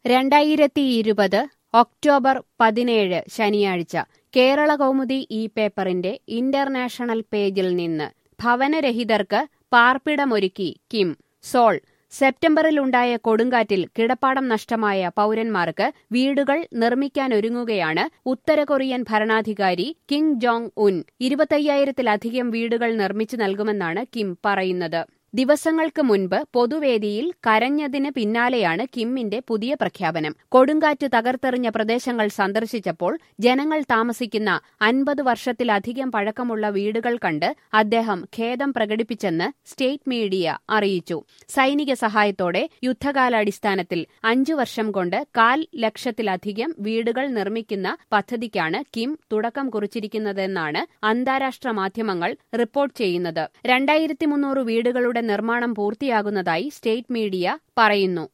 രണ്ടായിരത്തി ഇരുപത് ഒക്ടോബർ പതിനേഴ് ശനിയാഴ്ച കേരള കൗമുദി ഈ പേപ്പറിന്റെ ഇന്റർനാഷണൽ പേജിൽ നിന്ന് ഭവനരഹിതർക്ക് പാർപ്പിടമൊരുക്കി കിം സോൾ സെപ്റ്റംബറിലുണ്ടായ കൊടുങ്കാറ്റിൽ കിടപ്പാടം നഷ്ടമായ പൌരന്മാർക്ക് വീടുകൾ നിർമ്മിക്കാനൊരുങ്ങുകയാണ് ഉത്തര കൊറിയൻ ഭരണാധികാരി കിം ജോങ് ഉൻ ഇരുപത്തയ്യായിരത്തിലധികം വീടുകൾ നിർമ്മിച്ചു നൽകുമെന്നാണ് കിം പറയുന്നത് ദിവസങ്ങൾക്ക് മുൻപ് പൊതുവേദിയിൽ കരഞ്ഞതിന് പിന്നാലെയാണ് കിമ്മിന്റെ പുതിയ പ്രഖ്യാപനം കൊടുങ്കാറ്റ് തകർത്തെറിഞ്ഞ പ്രദേശങ്ങൾ സന്ദർശിച്ചപ്പോൾ ജനങ്ങൾ താമസിക്കുന്ന അൻപത് വർഷത്തിലധികം പഴക്കമുള്ള വീടുകൾ കണ്ട് അദ്ദേഹം ഖേദം പ്രകടിപ്പിച്ചെന്ന് സ്റ്റേറ്റ് മീഡിയ അറിയിച്ചു സൈനിക സഹായത്തോടെ യുദ്ധകാലാടിസ്ഥാനത്തിൽ അഞ്ചു വർഷം കൊണ്ട് കാൽ ലക്ഷത്തിലധികം വീടുകൾ നിർമ്മിക്കുന്ന പദ്ധതിക്കാണ് കിം തുടക്കം കുറിച്ചിരിക്കുന്നതെന്നാണ് അന്താരാഷ്ട്ര മാധ്യമങ്ങൾ റിപ്പോർട്ട് ചെയ്യുന്നത് രണ്ടായിരത്തി മുന്നൂറ് വീടുകളുടെ നിർമ്മാണം പൂർത്തിയാകുന്നതായി സ്റ്റേറ്റ് മീഡിയ പറയുന്നു